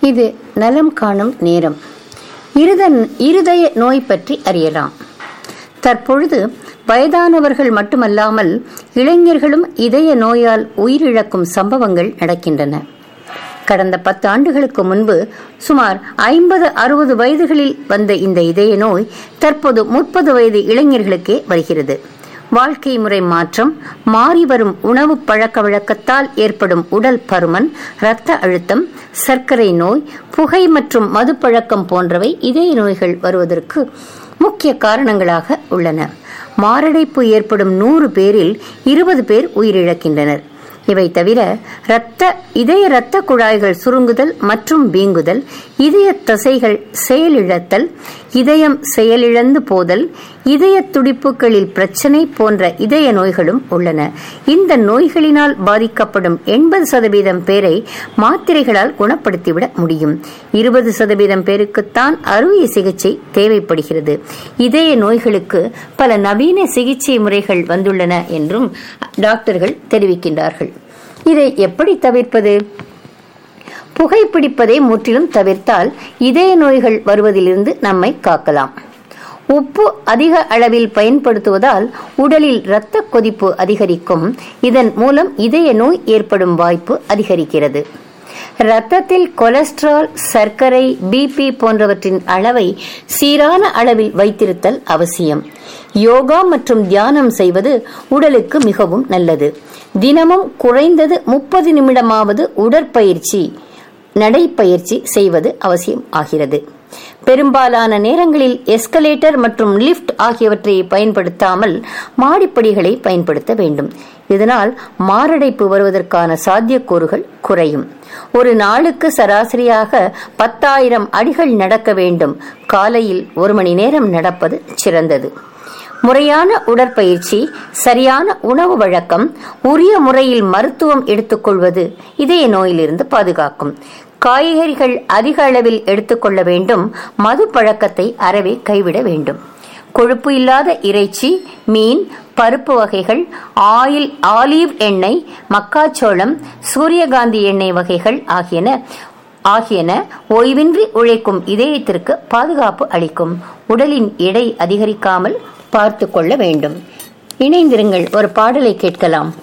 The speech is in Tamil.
இது நலம் காணும் நேரம் இருத இருதய நோய் பற்றி அறியலாம் தற்பொழுது வயதானவர்கள் மட்டுமல்லாமல் இளைஞர்களும் இதய நோயால் உயிரிழக்கும் சம்பவங்கள் நடக்கின்றன கடந்த பத்து ஆண்டுகளுக்கு முன்பு சுமார் ஐம்பது அறுபது வயதுகளில் வந்த இந்த இதய நோய் தற்போது முப்பது வயது இளைஞர்களுக்கே வருகிறது வாழ்க்கை முறை மாற்றம் மாறி வரும் உணவு பழக்க வழக்கத்தால் ஏற்படும் உடல் பருமன் இரத்த அழுத்தம் சர்க்கரை நோய் புகை மற்றும் மது பழக்கம் போன்றவை இதய நோய்கள் வருவதற்கு முக்கிய காரணங்களாக உள்ளன மாரடைப்பு ஏற்படும் நூறு பேரில் இருபது பேர் உயிரிழக்கின்றனர் இவை தவிர இரத்த இதய இரத்த குழாய்கள் சுருங்குதல் மற்றும் வீங்குதல் இதய தசைகள் செயலிழத்தல் இதயம் செயலிழந்து போதல் இதய துடிப்புகளில் பிரச்சனை போன்ற இதய நோய்களும் உள்ளன இந்த நோய்களினால் பாதிக்கப்படும் எண்பது சதவீதம் பேரை மாத்திரைகளால் குணப்படுத்திவிட முடியும் இருபது சதவீதம் பேருக்குத்தான் அறுவை சிகிச்சை தேவைப்படுகிறது இதய நோய்களுக்கு பல நவீன சிகிச்சை முறைகள் வந்துள்ளன என்றும் டாக்டர்கள் தெரிவிக்கின்றார்கள் இதை எப்படி தவிர்ப்பது புகைப்பிடிப்பதை முற்றிலும் தவிர்த்தால் இதய நோய்கள் வருவதிலிருந்து நம்மை காக்கலாம் உப்பு அதிக அளவில் பயன்படுத்துவதால் உடலில் இரத்த கொதிப்பு அதிகரிக்கும் இதன் மூலம் இதய நோய் ஏற்படும் வாய்ப்பு அதிகரிக்கிறது இரத்தத்தில் கொலஸ்ட்ரால் சர்க்கரை பிபி போன்றவற்றின் அளவை சீரான அளவில் வைத்திருத்தல் அவசியம் யோகா மற்றும் தியானம் செய்வது உடலுக்கு மிகவும் நல்லது தினமும் குறைந்தது முப்பது நிமிடமாவது உடற்பயிற்சி நடைப்பயிற்சி செய்வது அவசியம் ஆகிறது பெரும்பாலான நேரங்களில் எஸ்கலேட்டர் மற்றும் லிப்ட் ஆகியவற்றை பயன்படுத்தாமல் மாடிப்படிகளை பயன்படுத்த வேண்டும் இதனால் மாரடைப்பு வருவதற்கான சாத்தியக்கூறுகள் குறையும் ஒரு நாளுக்கு சராசரியாக பத்தாயிரம் அடிகள் நடக்க வேண்டும் காலையில் ஒரு மணி நேரம் நடப்பது சிறந்தது முறையான உடற்பயிற்சி சரியான உணவு வழக்கம் உரிய முறையில் மருத்துவம் எடுத்துக்கொள்வது இதய நோயிலிருந்து பாதுகாக்கும் காய்கறிகள் அதிக அளவில் எடுத்துக்கொள்ள வேண்டும் மது பழக்கத்தை அறவே கைவிட வேண்டும் கொழுப்பு இல்லாத இறைச்சி மீன் பருப்பு வகைகள் ஆயில் ஆலிவ் எண்ணெய் மக்காச்சோளம் சூரியகாந்தி எண்ணெய் வகைகள் ஆகியன ஆகியன ஓய்வின்றி உழைக்கும் இதயத்திற்கு பாதுகாப்பு அளிக்கும் உடலின் எடை அதிகரிக்காமல் பார்த்து கொள்ள வேண்டும் இணைந்திருங்கள் ஒரு பாடலை கேட்கலாம்